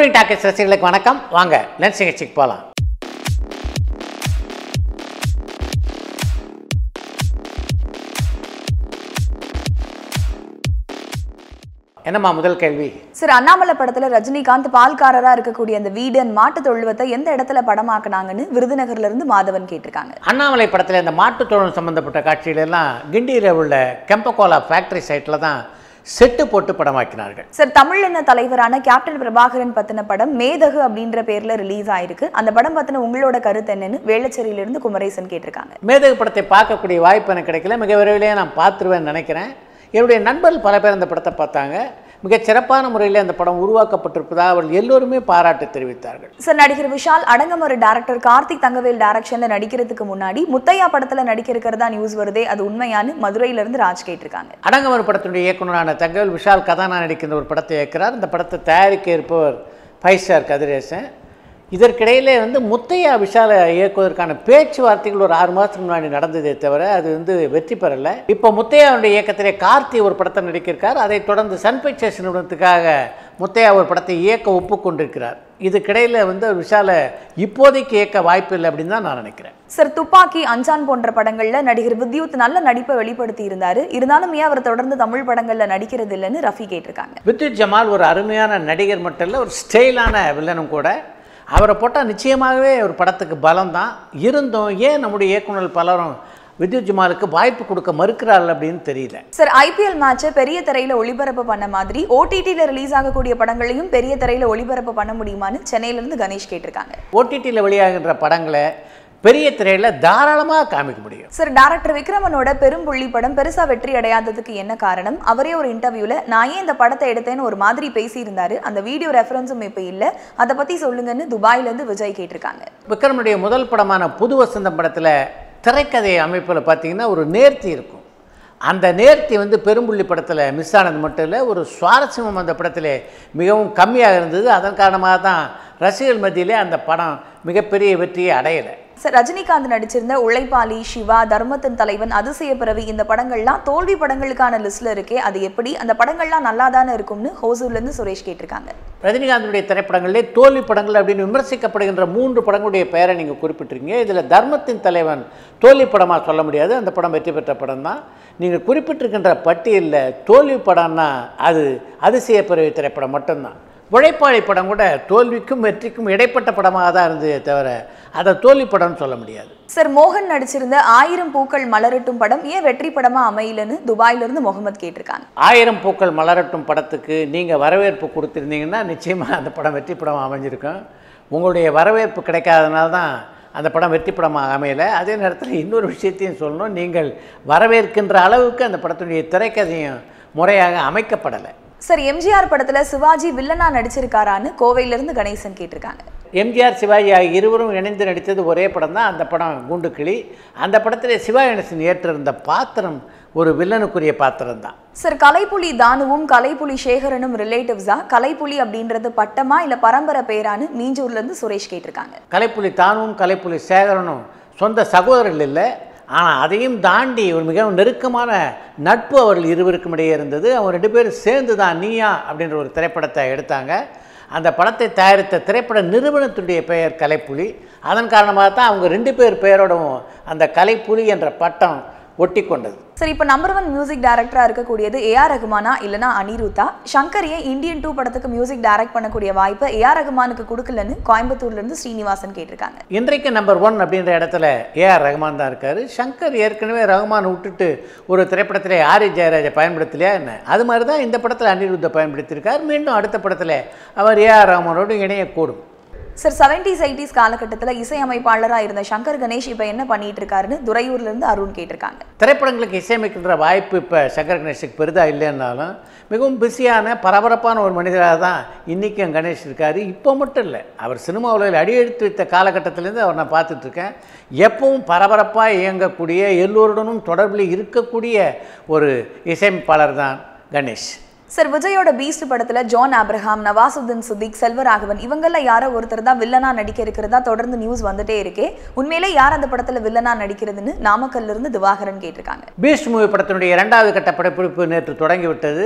moving docket ரசிகர்களுக்கு வணக்கம் வாங்க லென்ஸ் நிகழ்ச்சிக்கு போகலாம் என்னம்மா முதல் கேள்வி சார் அண்ணாமலை படத்துல ரஜினிகாந்த் பால்காரரா இருக்கக்கூடிய அந்த வீடு and மாட்டு தொழுவத்தை எந்த இடத்துல படமாக்குனாங்கன்னு விருதுநகர்ல இருந்து மாதவன் கேட்டிருக்காங்க அண்ணாமலை படத்தில் இந்த மாட்டுத் தொழில் சம்பந்தப்பட்ட காட்சிகளெல்லாம் கிண்டியில் உள்ள கெம்பகோலா ஃபேக்டரி சைட்டில் தான் செட்டு போட்டு படமாக்கினார்கள் சார் தமிழின தலைவரான கேப்டன் பிரபாகரன் பத்தின படம் மேதகு அப்படின்ற பேர்ல ரிலீஸ் ஆயிருக்கு அந்த படம் பத்தின உங்களோட கருத்து என்னன்னு வேளச்சேரியில இருந்து குமரேசன் கேட்டிருக்காங்க மேதகு படத்தை பார்க்கக்கூடிய வாய்ப்பு எனக்கு கிடைக்கல மிக விரைவிலேயே நான் பார்த்துருவேன்னு நினைக்கிறேன் என்னுடைய நண்பர்கள் பல பேர் அந்த படத்தை பார்த்தாங்க மிகச் சிறப்பான முறையில் அந்த படம் உருவாக்கப்பட்டிருப்பதாக அவர்கள் எல்லோருமே பாராட்டு தெரிவித்தார்கள் சார் நடிகர் விஷால் அடங்கமறு டேரக்டர் கார்த்திக் தங்கவேல் டைரக்ஷன்ல நடிக்கிறதுக்கு முன்னாடி முத்தையா படத்துல நடிக்க இருக்கிறதா நியூஸ் வருதே அது உண்மையான்னு மதுரையில இருந்து ராஜ் கேட்டிருக்காங்க அடங்கமர் படத்தினுடைய இயக்குனரான தங்கவேல் விஷால் கதாநாயகன் நடிக்கின்ற ஒரு படத்தை இயக்கிறார் இந்த படத்தை தயாரிக்க இருப்பவர் ஃபைவ் ஸ்டார் கதிரேசன் இதற்கிடையிலே வந்து முத்தையா விஷாலை இயக்குவதற்கான பேச்சுவார்த்தைகள் ஒரு ஆறு மாதத்துக்கு முன்னாடி நடந்ததே தவிர அது வந்து வெற்றி பெறலை இப்போ முத்தையாவுடைய இயக்கத்திலே கார்த்தி ஒரு படத்தை நடிக்கிருக்கார் அதைத் தொடர்ந்து சன் பிக்சர்ஸ் நிறுவனத்துக்காக முத்தையா ஒரு படத்தை இயக்க ஒப்புக்கொண்டிருக்கிறார் இதுக்கிடையில் வந்து விஷாலை இப்போதைக்கு இயக்க வாய்ப்பு இல்லை அப்படின்னு தான் நான் நினைக்கிறேன் சார் துப்பாக்கி அஞ்சான் போன்ற படங்கள்ல நடிகர் வித்யூத் நல்ல நடிப்பை வெளிப்படுத்தி இருந்தாரு இருந்தாலும் ஏன் அவர் தொடர்ந்து தமிழ் படங்கள்ல நடிக்கிறது இல்லைன்னு ரஃபி கேட்டிருக்காங்க வித்யுத் ஜமால் ஒரு அருமையான நடிகர் மட்டும் இல்லை ஒரு ஸ்டைலான வில்லனும் கூட அவரை போட்டால் நிச்சயமாகவே ஒரு படத்துக்கு பலம் தான் இருந்தும் ஏன் நம்முடைய இயக்குனர் பலரும் வித்யுத் ஜமாலுக்கு வாய்ப்பு கொடுக்க மறுக்கிறார்கள் அப்படின்னு தெரியல சார் ஐபிஎல் மேட்சை பெரிய திரையில ஒளிபரப்பு பண்ண மாதிரி ஓடிடியில் ரிலீஸ் ஆகக்கூடிய படங்களையும் பெரிய திரையில ஒளிபரப்பு பண்ண முடியுமான்னு சென்னையில இருந்து கணேஷ் கேட்டிருக்காங்க ஓடிடியில் வெளியாகின்ற படங்களை பெரிய திரையில் தாராளமாக காமிக்க முடியும் சார் டைரக்டர் விக்ரமனோட பெரும்புள்ளி படம் பெருசா வெற்றி அடையாததுக்கு என்ன காரணம் அவரே ஒரு இன்டர்வியூல நான் ஏன் இந்த படத்தை எடுத்தேன்னு ஒரு மாதிரி பேசியிருந்தாரு அந்த வீடியோ ரெஃபரன்ஸும் இப்ப இல்ல அதை பத்தி சொல்லுங்கன்னு துபாயில இருந்து விஜய் கேட்டிருக்காங்க விக்ரமனுடைய முதல் படமான புது வசந்தம் படத்தில் திரைக்கதை அமைப்பில் பார்த்தீங்கன்னா ஒரு நேர்த்தி இருக்கும் அந்த நேர்த்தி வந்து பெரும்புள்ளி படத்தில் மிஸ் ஆனது மட்டும் இல்லை ஒரு சுவாரஸ்யமும் அந்த படத்தில் மிகவும் கம்மியாக இருந்தது அதன் காரணமாக தான் ரசிகர்கள் மத்தியிலே அந்த படம் மிகப்பெரிய வெற்றியை அடையலை சார் ரஜினிகாந்த் நடிச்சிருந்த உழைப்பாளி சிவா தர்மத்தின் தலைவன் அதிசய பிறவி இந்த படங்கள்லாம் தோல்வி படங்களுக்கான லிஸ்ட்ல இருக்கே அது எப்படி அந்த படங்கள்லாம் நல்லா தானே இருக்கும்னு ஹோசூர்ல இருந்து சுரேஷ் கேட்டிருக்காங்க ரஜினிகாந்தனுடைய திரைப்படங்களிலே தோல்வி படங்கள் அப்படின்னு விமர்சிக்கப்படுகின்ற மூன்று படங்களுடைய பெயரை நீங்கள் குறிப்பிட்டிருக்கீங்க இதில் தர்மத்தின் தலைவன் தோல்வி படமாக சொல்ல முடியாது அந்த படம் வெற்றி பெற்ற படம் தான் நீங்கள் குறிப்பிட்டிருக்கின்ற பட்டியலில் தோல்வி படம்னா அது அதிசய பிறவி திரைப்படம் மட்டும்தான் உழைப்பாளி படம் கூட தோல்விக்கும் வெற்றிக்கும் இடைப்பட்ட படமாக தான் இருந்ததே தவிர அதை தோல்வி படம்னு சொல்ல முடியாது சார் மோகன் நடிச்சிருந்த ஆயிரம் பூக்கள் மலரட்டும் படம் ஏன் வெற்றி படமா அமையலன்னு துபாயில இருந்து முகமது கேட்டிருக்காங்க ஆயிரம் பூக்கள் மலரட்டும் படத்துக்கு நீங்கள் வரவேற்பு கொடுத்துருந்தீங்கன்னா நிச்சயமாக அந்த படம் வெற்றி படம் அமைஞ்சிருக்கும் உங்களுடைய வரவேற்பு கிடைக்காதனால தான் அந்த படம் வெற்றி படமாக அமையலை அதே நேரத்தில் இன்னொரு விஷயத்தையும் சொல்லணும் நீங்கள் வரவேற்கின்ற அளவுக்கு அந்த படத்துடைய திரைக்கதையும் முறையாக அமைக்கப்படலை சார் எம்ஜிஆர் படத்துல சிவாஜி வில்லனா நடிச்சிருக்காரான்னு கோவையில இருந்து கணேசன் கேட்டிருக்காங்க எம்ஜிஆர் சிவாஜி ஆகிய இருவரும் இணைந்து நடித்தது ஒரே படம் தான் அந்த படம் குண்டுக்கிளி அந்த படத்தில் சிவாஜி கணேசன் ஏற்றிருந்த பாத்திரம் ஒரு வில்லனுக்குரிய பாத்திரம் தான் சார் கலைப்புலி தானுவும் கலைப்புலி சேகரனும் ரிலேட்டிவ்ஸா கலைப்புலி அப்படின்றது பட்டமா இல்ல பரம்பரை பேரான்னு மீஞ்சூர்ல இருந்து சுரேஷ் கேட்டிருக்காங்க கலைப்புலி தானும் கலைப்புலி சேகரனும் சொந்த சகோதரர்கள் இல்லை ஆனால் அதையும் தாண்டி ஒரு மிகவும் நெருக்கமான நட்பு அவர்கள் இருவருக்கும் இடையே இருந்தது அவங்க ரெண்டு பேரும் சேர்ந்து தான் நீயா அப்படின்ற ஒரு திரைப்படத்தை எடுத்தாங்க அந்த படத்தை தயாரித்த திரைப்பட நிறுவனத்துடைய பெயர் கலைப்புலி அதன் காரணமாக தான் அவங்க ரெண்டு பேர் பெயரோடவும் அந்த கலைப்புலி என்ற பட்டம் ஒட்டி கொண்டது சார் இப்போ நம்பர் ஒன் மியூசிக் டைரக்டரா இருக்கக்கூடியது ஏஆர் ரகுமானா இல்லனா அனிருத்தா சங்கர் ஏன் இந்தியன் டூ படத்துக்கு மியூசிக் டைரக்ட் பண்ணக்கூடிய வாய்ப்பை ஏஆர் ரகுமானுக்கு கொடுக்கலன்னு கோயம்புத்தூர்ல இருந்து ஸ்ரீனிவாசன் கேட்டிருக்காங்க இன்றைக்கு நம்பர் ஒன் அப்படின்ற இடத்துல ஏஆர் ரஹ்மான் தான் இருக்கார் சங்கர் ஏற்கனவே ரஹ்மான் விட்டுட்டு ஒரு திரைப்படத்தில் ஆரி ஜெயராஜை பயன்படுத்தலையா என்ன அது மாதிரி தான் இந்த படத்தில் அனிருத்தை பயன்படுத்தியிருக்கார் மீண்டும் அடுத்த படத்தில் அவர் ஏஆர் ரஹ்மானோடு இணையக்கூடும் சார் செவன்டிஸ் எயிட்டிஸ் காலகட்டத்தில் இசையமைப்பாளரா இருந்த சங்கர் கணேஷ் இப்போ என்ன பண்ணிட்டு இருக்காருன்னு துறையூர்ல இருந்து அருண் கேட்டிருக்காங்க திரைப்படங்களுக்கு இசையமைக்கின்ற வாய்ப்பு இப்போ சங்கர் கணேஷுக்கு பெரிதாக இல்லைன்னாலும் மிகவும் பிஸியான பரபரப்பான ஒரு மனிதராக தான் இன்றைக்கும் கணேஷ் இருக்கார் இப்போ மட்டும் இல்லை அவர் சினிமா உலகில் அடியெடுத்து வைத்த காலகட்டத்திலேருந்து அவர் நான் பார்த்துட்ருக்கேன் எப்பவும் பரபரப்பாக இயங்கக்கூடிய எல்லோருடனும் தொடர்பில் இருக்கக்கூடிய ஒரு இசையமைப்பாளர் தான் கணேஷ் சார் விஜயோட பீஸ்ட் படத்துல ஜான் ஆப்ரஹாம் நவாசுதீன் சுதிக் செல்வராகவன் இவங்கள யாரோ ஒருத்தர் தான் வில்லனா நடிக்க இருக்கிறதா தொடர்ந்து நியூஸ் வந்துட்டே இருக்கே உண்மையிலே யார் அந்த படத்துல வில்லனா நடிக்கிறதுன்னு நாமக்கல்ல இருந்து திவாகரன் கேட்டிருக்காங்க பீஸ்ட் மூவி படத்தினுடைய இரண்டாவது கட்ட படப்பிடிப்பு நேற்று தொடங்கிவிட்டது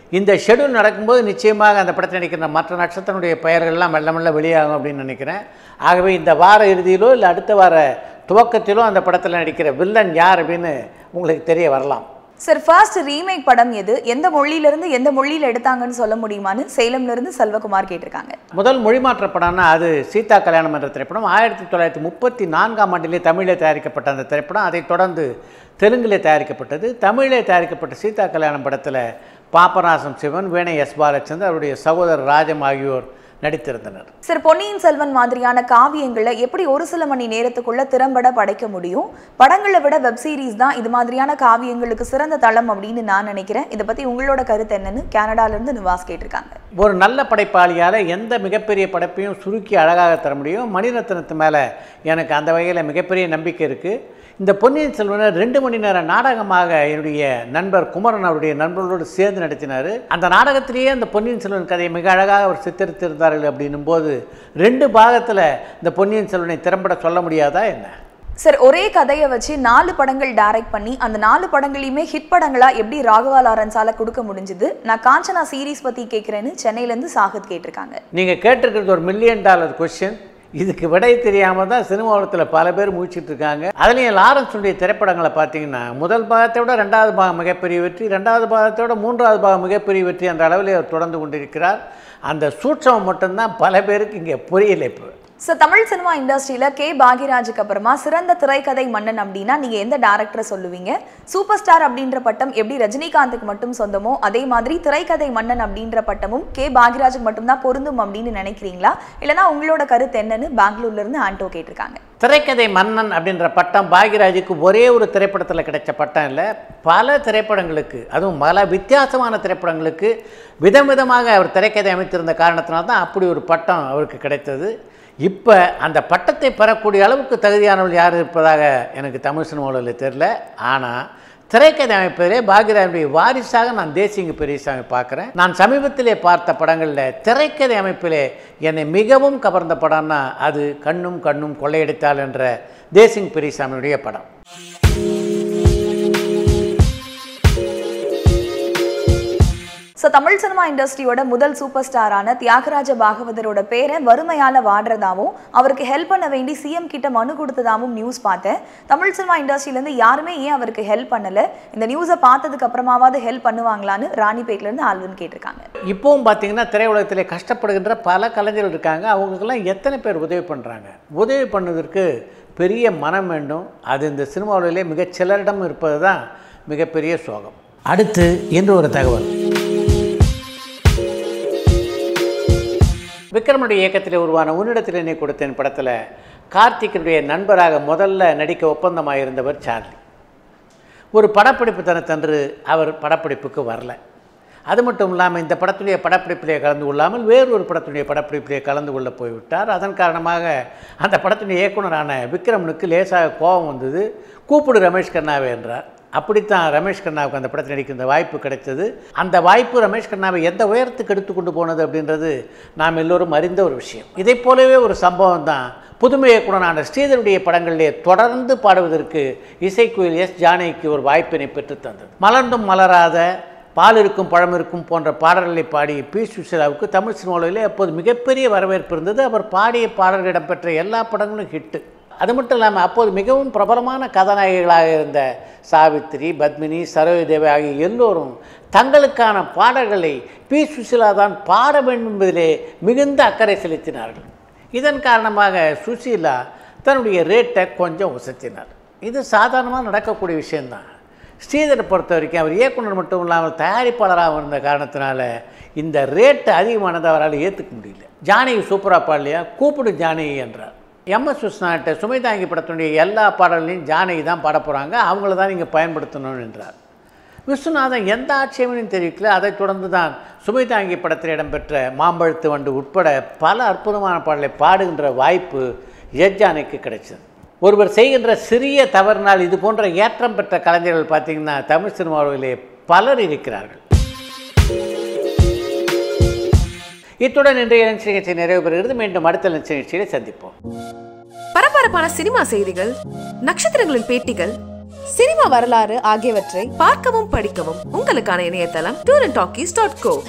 இந்த ஷெடியூல் நடக்கும்போது நிச்சயமாக அந்த படத்தில் நடிக்கிற மற்ற நட்சத்திரனுடைய பெயர்கள்லாம் மெல்ல மெல்ல வெளியாகும் அப்படின்னு நினைக்கிறேன் ஆகவே இந்த வார இறுதியிலோ இல்லை அடுத்த வார துவக்கத்திலோ அந்த படத்தில் நடிக்கிற வில்லன் யார் அப்படின்னு உங்களுக்கு தெரிய வரலாம் சார் ஃபர்ஸ்ட் ரீமேக் படம் எது எந்த மொழியில இருந்து எந்த மொழியில எடுத்தாங்கன்னு சொல்ல முடியுமான்னு சேலம்ல இருந்து செல்வகுமார் கேட்டிருக்காங்க முதல் மொழிமாற்ற படம்னா அது சீதா கல்யாணம் என்ற திரைப்படம் ஆயிரத்தி தொள்ளாயிரத்தி முப்பத்தி நான்காம் ஆண்டிலே தமிழிலே தயாரிக்கப்பட்ட அந்த திரைப்படம் அதைத் தொடர்ந்து தெலுங்கிலே தயாரிக்கப்பட்டது தமிழிலே தயாரிக்கப்பட்ட சீதா கல்யாணம் படத்தில் பாப்பநாசம் சிவன் வேணை எஸ் பாலச்சந்தர் அவருடைய சகோதரர் ராஜம் ஆகியோர் நடித்திருந்தனர் சார் பொன்னியின் செல்வன் மாதிரியான காவியங்களை எப்படி ஒரு சில மணி நேரத்துக்குள்ள திறம்பட படைக்க முடியும் படங்களை விட வெப் சீரிஸ் தான் இது மாதிரியான காவியங்களுக்கு சிறந்த தளம் அப்படின்னு நான் நினைக்கிறேன் இதை பத்தி உங்களோட கருத்து என்னன்னு கனடால இருந்து நிவாஸ் கேட்டிருக்காங்க ஒரு நல்ல படைப்பாளியால் எந்த மிகப்பெரிய படைப்பையும் சுருக்கி அழகாக தர முடியும் மணிரத்னத்து மேலே எனக்கு அந்த வகையில் மிகப்பெரிய நம்பிக்கை இருக்குது இந்த பொன்னியின் செல்வனை ரெண்டு மணி நேர நாடகமாக என்னுடைய நண்பர் குமரன் அவருடைய நண்பர்களோடு சேர்ந்து நடத்தினார் அந்த நாடகத்திலேயே அந்த பொன்னியின் செல்வன் கதையை மிக அழகாக அவர் சித்தரித்திருந்தார்கள் அப்படின்னும் போது ரெண்டு பாகத்தில் இந்த பொன்னியின் செல்வனை திறம்பட சொல்ல முடியாதா என்ன சார் ஒரே கதையை வச்சு நாலு படங்கள் டைரக்ட் பண்ணி அந்த நாலு படங்களையுமே ஹிட் படங்களா எப்படி ராகவா லாரன்ஸால கொடுக்க முடிஞ்சது நான் காஞ்சனா சீரிஸ் பத்தி கேட்கிறேன்னு சென்னையில இருந்து சாகத் கேட்டிருக்காங்க நீங்கள் கேட்டிருக்கிறது ஒரு மில்லியன் டாலர் கொஸ்டின் இதுக்கு விடை தெரியாமல் தான் சினிமா உலகத்தில் பல பேர் முழிச்சிட்டு இருக்காங்க அதுலேயும் லாரன்ஸுடைய திரைப்படங்களை பார்த்தீங்கன்னா முதல் பாகத்தை விட ரெண்டாவது பாகம் மிகப்பெரிய வெற்றி ரெண்டாவது பாகத்தை விட மூன்றாவது பாகம் மிகப்பெரிய வெற்றி என்ற அளவில் அவர் தொடர்ந்து கொண்டிருக்கிறார் அந்த சூட்சம் மட்டும்தான் பல பேருக்கு இங்கே புரியல இப்போ சார் தமிழ் சினிமா இண்டஸ்ட்ரியில கே பாக்யராஜுக்கு அப்புறமா சிறந்த திரைக்கதை மன்னன் அப்படின்னா நீங்க எந்த டேரக்டரை சொல்லுவீங்க சூப்பர் ஸ்டார் அப்படின்ற பட்டம் எப்படி ரஜினிகாந்துக்கு மட்டும் சொந்தமோ அதே மாதிரி திரைக்கதை மன்னன் அப்படின்ற பட்டமும் கே பாக்யராஜுக்கு மட்டும்தான் பொருந்தும் அப்படின்னு நினைக்கிறீங்களா இல்லைனா உங்களோட கருத்து என்னன்னு பெங்களூர்ல இருந்து ஆண்டோ கேட்டிருக்காங்க திரைக்கதை மன்னன் அப்படின்ற பட்டம் பாக்யராஜுக்கு ஒரே ஒரு திரைப்படத்தில் கிடைச்ச பட்டம் இல்லை பல திரைப்படங்களுக்கு அதுவும் பல வித்தியாசமான திரைப்படங்களுக்கு விதம் விதமாக அவர் திரைக்கதை அமைத்திருந்த காரணத்தினால தான் அப்படி ஒரு பட்டம் அவருக்கு கிடைத்தது இப்போ அந்த பட்டத்தை பெறக்கூடிய அளவுக்கு தகுதியானவர்கள் யார் இருப்பதாக எனக்கு தமிழ் சினிமாவில் தெரில ஆனால் திரைக்கதை அமைப்பதிலே பாக்யராஜனுடைய வாரிசாக நான் தேசிங்க பெரியசாமி பார்க்குறேன் நான் சமீபத்திலே பார்த்த படங்களில் திரைக்கதை அமைப்பிலே என்னை மிகவும் கவர்ந்த படம்னா அது கண்ணும் கண்ணும் கொள்ளையடித்தாள் என்ற தேசிங் பெரியசாமியுடைய படம் ஸோ தமிழ் சினிமா இண்டஸ்ட்ரியோட முதல் சூப்பர் ஸ்டாரான தியாகராஜ பாகவதரோட பேரை வறுமையால வாடுறதாவும் அவருக்கு ஹெல்ப் பண்ண வேண்டி சிஎம் கிட்ட மனு கொடுத்ததாவும் நியூஸ் பார்த்தேன் தமிழ் சினிமா இண்டஸ்ட்ரியிலேருந்து யாருமே ஏன் அவருக்கு ஹெல்ப் பண்ணல இந்த நியூஸை பார்த்ததுக்கு அப்புறமாவது ஹெல்ப் பண்ணுவாங்களான்னு ராணிப்பேட்ல இருந்து ஆல்வின் கேட்டிருக்காங்க இப்போவும் பார்த்தீங்கன்னா திரையுலகத்திலே கஷ்டப்படுகின்ற பல கலைஞர்கள் இருக்காங்க அவங்களுக்கெல்லாம் எத்தனை பேர் உதவி பண்ணுறாங்க உதவி பண்ணுவதற்கு பெரிய மனம் வேண்டும் அது இந்த சினிமாவிலே மிகச் சிலரிடம் இருப்பது தான் மிகப்பெரிய சோகம் அடுத்து இன்று ஒரு தகவல் விக்ரமனுடைய இயக்கத்தில் உருவான உன்னிடத்தில் என்னை கொடுத்தேன் படத்தில் கார்த்திக்கினுடைய நண்பராக முதல்ல நடிக்க ஒப்பந்தமாக இருந்தவர் சார்லி ஒரு படப்பிடிப்பு தனத்தன்று அவர் படப்பிடிப்புக்கு வரல அது மட்டும் இல்லாமல் இந்த படத்துடைய படப்பிடிப்பிலே கலந்து கொள்ளாமல் வேறு ஒரு படத்துடைய படப்பிடிப்பிலே கலந்து கொள்ள போய்விட்டார் அதன் காரணமாக அந்த படத்துடைய இயக்குனரான விக்ரமனுக்கு லேசாக கோபம் வந்தது கூப்பிடு ரமேஷ் கண்ணாவே என்றார் அப்படித்தான் ரமேஷ் கண்ணாவுக்கு அந்த படத்தில் நடிக்கிற வாய்ப்பு கிடைத்தது அந்த வாய்ப்பு ரமேஷ் கண்ணாவை எந்த உயரத்துக்கு எடுத்து கொண்டு போனது அப்படின்றது நாம் எல்லோரும் அறிந்த ஒரு விஷயம் இதைப் போலவே ஒரு சம்பவம் தான் புதுமை இயக்குனரான ஸ்ரீதருடைய படங்களிலே தொடர்ந்து பாடுவதற்கு இசைக்குயில் எஸ் ஜானகிக்கு ஒரு வாய்ப்பினை பெற்றுத் தந்தது மலர்ந்தும் மலராத பால் இருக்கும் பழம் இருக்கும் போன்ற பாடல்களை பாடி பி சுஷிலாவுக்கு தமிழ் சினிமாவிலே அப்போது மிகப்பெரிய வரவேற்பு இருந்தது அவர் பாடிய பாடல்கள் இடம்பெற்ற எல்லா படங்களும் ஹிட்டு அது மட்டும் இல்லாமல் அப்போது மிகவும் பிரபலமான கதாநாயகிகளாக இருந்த சாவித்திரி பத்மினி சரோஜதேவி ஆகிய எல்லோரும் தங்களுக்கான பாடல்களை பி சுஷிலா தான் பாட வேண்டும் என்பதிலே மிகுந்த அக்கறை செலுத்தினார்கள் இதன் காரணமாக சுஷீலா தன்னுடைய ரேட்டை கொஞ்சம் உசத்தினார் இது சாதாரணமாக நடக்கக்கூடிய விஷயந்தான் ஸ்ரீதரை பொறுத்த வரைக்கும் அவர் இயக்குனர் மட்டும் இல்லாமல் தயாரிப்பாளராக இருந்த காரணத்தினால இந்த ரேட்டு அதிகமானதை அவரால் ஏற்றுக்க முடியல ஜானகி சூப்பராக பாடலையா கூப்பிடு ஜானகி என்றார் எம்எஸ் விஸ்வநாட்ட சுமைதாங்கி படத்தினுடைய எல்லா பாடல்களையும் ஜானகி தான் பாட போகிறாங்க அவங்கள தான் நீங்கள் பயன்படுத்தணும் என்றார் விஸ்வநாதன் எந்த ஆட்சேபனையும் தெரிவிக்கல அதைத் தொடர்ந்து தான் சுமைதாங்கி படத்தில் இடம்பெற்ற மாம்பழத்து வண்டு உட்பட பல அற்புதமான பாடலை பாடுகின்ற வாய்ப்பு எஜ்ஜானைக்கு கிடைச்சது ஒருவர் செய்கின்ற சிறிய தவறினால் இது போன்ற ஏற்றம் பெற்ற கலைஞர்கள் பார்த்தீங்கன்னா தமிழ் சினிமாவிலே பலர் இருக்கிறார்கள் இத்துடன் இன்றைய லஞ்ச் நிகழ்ச்சி நிறைவு பெறுகிறது மீண்டும் அடுத்த லஞ்ச் நிகழ்ச்சியை சந்திப்போம் பரபரப்பான சினிமா செய்திகள் நட்சத்திரங்களின் பேட்டிகள் சினிமா வரலாறு ஆகியவற்றை பார்க்கவும் படிக்கவும் உங்களுக்கான இணையதளம் tour and talkies dot go